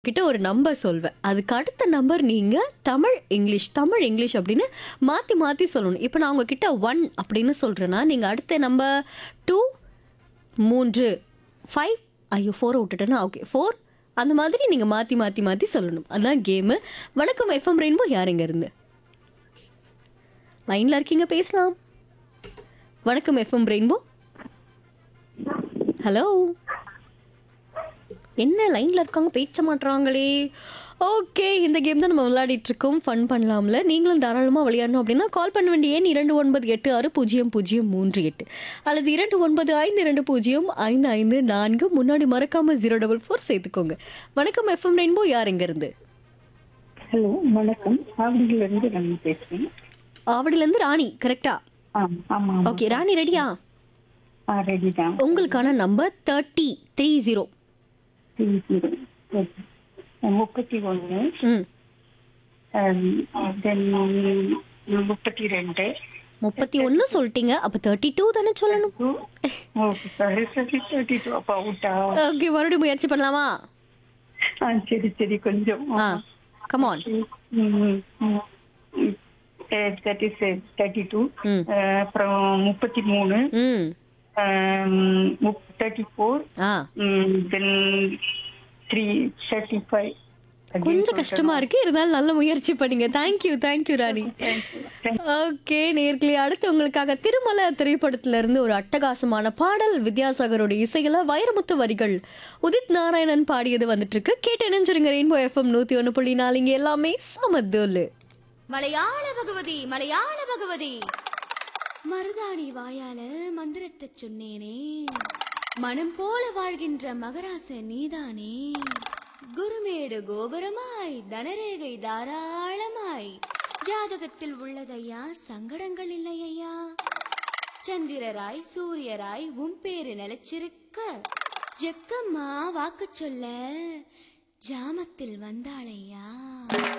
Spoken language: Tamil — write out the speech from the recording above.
கிட்ட ஒரு நம்பர் சொல்வேன் அதுக்கு அடுத்த நம்பர் நீங்க தமிழ் இங்கிலீஷ் தமிழ் இங்கிலீஷ் அப்படின்னு மாத்தி மாத்தி சொல்லணும் இப்போ நான் உங்ககிட்ட ஒன் அப்படின்னு சொல்றேன்னா நீங்க அடுத்த நம்பர் டூ மூன்று ஃபைவ் ஐயோ ஃபோரை விட்டுட்டேன்னா ஓகே ஃபோர் அந்த மாதிரி நீங்க மாத்தி மாத்தி மாத்தி சொல்லணும் அதான் கேமு வணக்கம் எஃப்எம் ரெயின்போ யாருங்க இருந்து லைன்ல இருக்கீங்க பேசலாம் வணக்கம் எஃப்எம் ரெயின்போ ஹலோ என்ன லைன்ல இருக்காங்க பேச மாட்றாங்களே ஓகே இந்த கேம் தான் நம்ம விளையாடிட்டு இருக்கோம் ஃபன் பண்ணலாம்ல நீங்களும் தாராளமாக விளையாடணும் அப்படின்னா கால் பண்ண வேண்டிய எண் இரண்டு ஒன்பது எட்டு ஆறு பூஜ்ஜியம் பூஜ்ஜியம் மூன்று எட்டு அல்லது இரண்டு ஒன்பது ஐந்து இரண்டு பூஜ்ஜியம் ஐந்து ஐந்து நான்கு முன்னாடி மறக்காம ஜீரோ டபுள் ஃபோர் சேர்த்துக்கோங்க வணக்கம் எஃப்எம் ரெயின்போ யார் எங்க இருந்து ஹலோ வணக்கம் ஆவடியில இருந்து நான் பேசுறேன் ஆவடியிலேருந்து ராணி கரெக்டா ஆ ஆமா ஓகே ராணி ரெடியா ஆ ரெடி தான் உங்களுக்கான நம்பர் தேர்ட்டி த்ரீ ஜீரோ முப்பத்தி ஒன்று ம் தென் முப்பத்தி ரெண்டு முப்பத்தி ஒன்று சொல்லிட்டீங்க அப்போ தேர்ட்டி டூ தானே சொல்லணும் ஓகே சாரி சரி தேர்ட்டி டூ அப்போ அவுட்டா ஓகே மறுபடியும் முயற்சி பண்ணலாமா ஆ சரி சரி கொஞ்சம் ஆ கமான் தேர்ட்டி தேர்ட்டி டூ ம் அப்புறம் முப்பத்தி மூணு ம் தேர்ட்டி ஃபோர் ஆ தென் த்ரீ தேர்ட்டி ஃபைவ் கொஞ்சம் கஷ்டமா இருக்கு இருந்தாலும் நல்ல முயற்சி பண்ணீங்க தேங்க்யூ தேங்க்யூ ராணி ஓகே நேர்களே அடுத்து உங்களுக்காக திருமலை திரைப்படத்துல இருந்து ஒரு அட்டகாசமான பாடல் வித்யாசாகரோட இசையில வைரமுத்து வரிகள் உதித் நாராயணன் பாடியது வந்துட்டு இருக்கு கேட்டு இணைஞ்சிருங்க ரெயின்போ எஃப்எம் நூத்தி ஒன்று புள்ளி நாலு இங்க எல்லாமே சமத்தோலு மலையாள பகவதி மலையாள பகவதி மருதாணி வாயால மந்திரத்தை சொன்னேனே மனம் போல வாழ்கின்ற மகராச நீதானே குருமேடு கோபுரமாய் தனரேகை தாராளமாய் ஜாதகத்தில் உள்ளதையா சங்கடங்கள் இல்லையா சந்திரராய் சூரியராய் உன் பேரு நிலைச்சிருக்க ஜெக்கம்மா வாக்கு சொல்ல ஜாமத்தில் வந்தாளையா